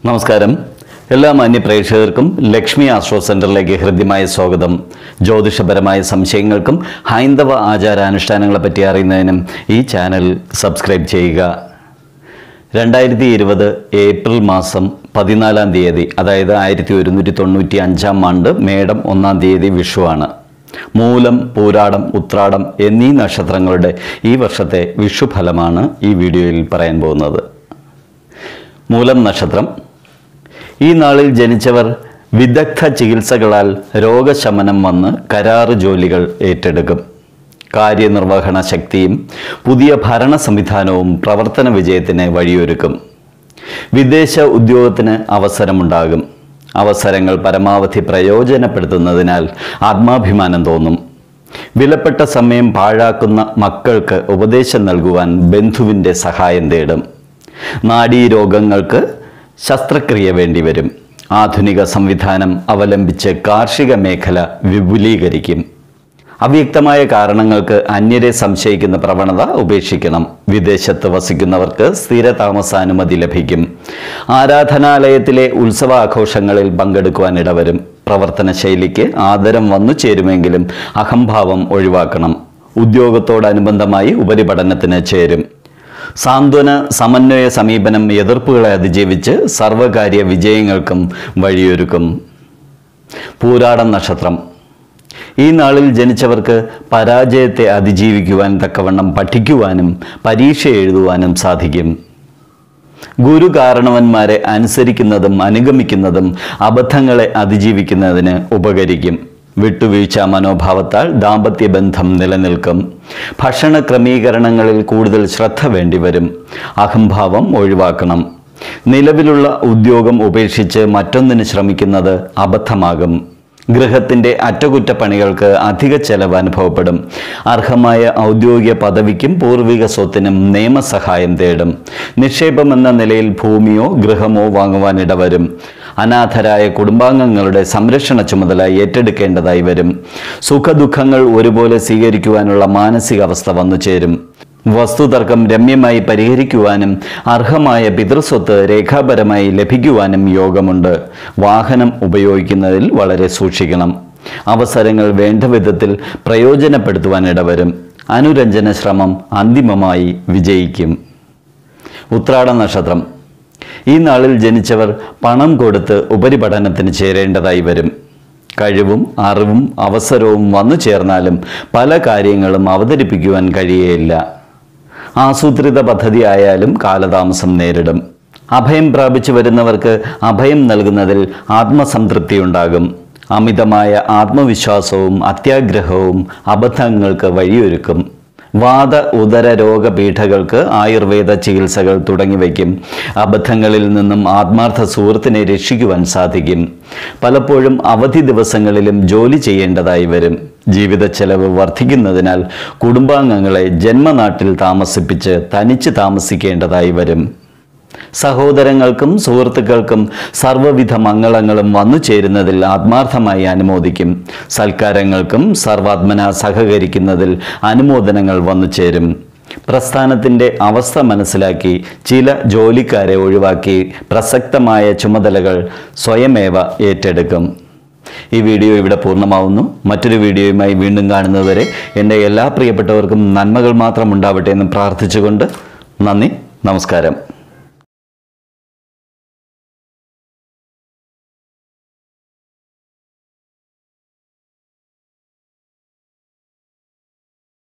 നമസ്കാരം എല്ലാ മാന്യ പ്രേക്ഷകർക്കും ലക്ഷ്മി ആസ്ട്രോ സെന്ററിലേക്ക് ഹൃദ്യമായ സ്വാഗതം ജ്യോതിഷപരമായ സംശയങ്ങൾക്കും ഹൈന്ദവ ആചാരാനുഷ്ഠാനങ്ങളെ പറ്റി അറിയുന്നതിനും ഈ ചാനൽ സബ്സ്ക്രൈബ് ചെയ്യുക രണ്ടായിരത്തി ഇരുപത് ഏപ്രിൽ മാസം പതിനാലാം തീയതി അതായത് ആയിരത്തി ഒരുന്നൂറ്റി തൊണ്ണൂറ്റി അഞ്ചാം ആണ്ട് മേടം ഒന്നാം തീയതി വിഷുവാണ് മൂലം പൂരാടം ഉത്രാടം എന്നീ നക്ഷത്രങ്ങളുടെ ഈ വർഷത്തെ വിഷുഫലമാണ് ഈ വീഡിയോയിൽ പറയാൻ പോകുന്നത് മൂലം നക്ഷത്രം ഈ നാളിൽ ജനിച്ചവർ വിദഗ്ധ ചികിത്സകളാൽ രോഗശമനം വന്ന് കരാറ് ജോലികൾ ഏറ്റെടുക്കും കാര്യനിർവഹണ ശക്തിയും പുതിയ ഭരണ സംവിധാനവും പ്രവർത്തന വിജയത്തിന് വഴിയൊരുക്കും വിദേശ ഉദ്യോഗത്തിന് അവസരമുണ്ടാകും അവസരങ്ങൾ പരമാവധി പ്രയോജനപ്പെടുത്തുന്നതിനാൽ ആത്മാഭിമാനം തോന്നും വിലപ്പെട്ട സമയം പാഴാക്കുന്ന മക്കൾക്ക് ഉപദേശം നൽകുവാൻ ബന്ധുവിൻ്റെ സഹായം തേടും നാഡീരോഗങ്ങൾക്ക് ശസ്ത്രക്രിയ വേണ്ടിവരും ആധുനിക സംവിധാനം അവലംബിച്ച് കാർഷിക മേഖല വിപുലീകരിക്കും അവ്യക്തമായ കാരണങ്ങൾക്ക് അന്യരെ സംശയിക്കുന്ന പ്രവണത ഉപേക്ഷിക്കണം വിദേശത്ത് വസിക്കുന്നവർക്ക് സ്ഥിര താമസാനുമതി ലഭിക്കും ആരാധനാലയത്തിലെ ഉത്സവാഘോഷങ്ങളിൽ പങ്കെടുക്കുവാൻ ഇടവരും പ്രവർത്തന ശൈലിക്ക് ആദരം വന്നു ചേരുമെങ്കിലും അഹംഭാവം ഒഴിവാക്കണം ഉദ്യോഗത്തോടനുബന്ധമായി ഉപരിപഠനത്തിന് ചേരും സാന്ത്വന സമന്വയ സമീപനം എതിർപ്പുകളെ അതിജീവിച്ച് സർവകാര്യ വിജയങ്ങൾക്കും വഴിയൊരുക്കും പൂരാടം നക്ഷത്രം ഈ നാളിൽ ജനിച്ചവർക്ക് പരാജയത്തെ അതിജീവിക്കുവാൻ തക്കവണ്ണം പഠിക്കുവാനും പരീക്ഷ എഴുതുവാനും സാധിക്കും ഗുരു കാരണവന്മാരെ അനുസരിക്കുന്നതും അനുഗമിക്കുന്നതും അബദ്ധങ്ങളെ അതിജീവിക്കുന്നതിന് ഉപകരിക്കും വിട്ടുവീഴ്ച മനോഭാവത്താൽ ദാമ്പത്യ ബന്ധം നിലനിൽക്കും ഭക്ഷണ ക്രമീകരണങ്ങളിൽ കൂടുതൽ ശ്രദ്ധ വേണ്ടിവരും അഹംഭാവം ഒഴിവാക്കണം നിലവിലുള്ള ഉദ്യോഗം ഉപേക്ഷിച്ച് മറ്റൊന്നിന് ശ്രമിക്കുന്നത് അബദ്ധമാകും ഗൃഹത്തിൻ്റെ അറ്റകുറ്റപ്പണികൾക്ക് അധിക ചെലവ് അനുഭവപ്പെടും അർഹമായ ഔദ്യോഗിക പദവിക്കും പൂർവിക സ്വത്തിനും നിയമസഹായം തേടും നിക്ഷേപമെന്ന നിലയിൽ ഭൂമിയോ ഗൃഹമോ വാങ്ങുവാൻ ഇടവരും അനാഥരായ കുടുംബാംഗങ്ങളുടെ സംരക്ഷണ ചുമതല ഏറ്റെടുക്കേണ്ടതായി വരും സുഖദുഃഖങ്ങൾ ഒരുപോലെ സ്വീകരിക്കുവാനുള്ള മാനസികാവസ്ഥ വന്നു ചേരും വസ്തുതർക്കം രമ്യമായി പരിഹരിക്കുവാനും അർഹമായ പിതൃസ്വത്ത് രേഖാപരമായി ലഭിക്കുവാനും യോഗമുണ്ട് വാഹനം ഉപയോഗിക്കുന്നതിൽ വളരെ സൂക്ഷിക്കണം അവസരങ്ങൾ വേണ്ട വിധത്തിൽ പ്രയോജനപ്പെടുത്തുവാൻ ഇടവരും അനുരഞ്ജന ശ്രമം അന്തിമമായി വിജയിക്കും ഉത്രാട നക്ഷത്രം ഈ നാളിൽ ജനിച്ചവർ പണം കൊടുത്ത് ഉപരിപഠനത്തിന് ചേരേണ്ടതായി വരും കഴിവും അറിവും അവസരവും വന്നു ചേർന്നാലും പല കാര്യങ്ങളും അവതരിപ്പിക്കുവാൻ കഴിയുകയില്ല ആസൂത്രിത പദ്ധതി ആയാലും കാലതാമസം നേരിടും അഭയം പ്രാപിച്ചു വരുന്നവർക്ക് അഭയം നൽകുന്നതിൽ ആത്മസംതൃപ്തി ഉണ്ടാകും അമിതമായ ആത്മവിശ്വാസവും അത്യാഗ്രഹവും അബദ്ധങ്ങൾക്ക് വഴിയൊരുക്കും വാദ ഉദര രോഗപീഠകൾക്ക് ആയുർവേദ ചികിത്സകൾ തുടങ്ങിവയ്ക്കും അബദ്ധങ്ങളിൽ നിന്നും ആത്മാർത്ഥ സുഹൃത്തിനെ രക്ഷിക്കുവാൻ സാധിക്കും പലപ്പോഴും അവധി ദിവസങ്ങളിലും ജോലി ചെയ്യേണ്ടതായി വരും ജീവിത ചെലവ് വർദ്ധിക്കുന്നതിനാൽ കുടുംബാംഗങ്ങളെ ജന്മനാട്ടിൽ താമസിപ്പിച്ച് തനിച്ച് താമസിക്കേണ്ടതായി വരും സഹോദരങ്ങൾക്കും സുഹൃത്തുക്കൾക്കും സർവ്വവിധ മംഗളങ്ങളും വന്നു ചേരുന്നതിൽ ആത്മാർത്ഥമായി അനുമോദിക്കും സൽക്കാരങ്ങൾക്കും സർവാത്മന സഹകരിക്കുന്നതിൽ അനുമോദനങ്ങൾ വന്നു ചേരും പ്രസ്ഥാനത്തിൻ്റെ അവസ്ഥ മനസ്സിലാക്കി ചില ജോലിക്കാരെ ഒഴിവാക്കി പ്രസക്തമായ ചുമതലകൾ സ്വയമേവ ഏറ്റെടുക്കും ഈ വീഡിയോ ഇവിടെ പൂർണ്ണമാവുന്നു മറ്റൊരു വീഡിയോയുമായി വീണ്ടും കാണുന്നതുവരെ എൻ്റെ എല്ലാ പ്രിയപ്പെട്ടവർക്കും നന്മകൾ മാത്രം ഉണ്ടാവട്ടെ എന്ന് പ്രാർത്ഥിച്ചുകൊണ്ട് നന്ദി നമസ്കാരം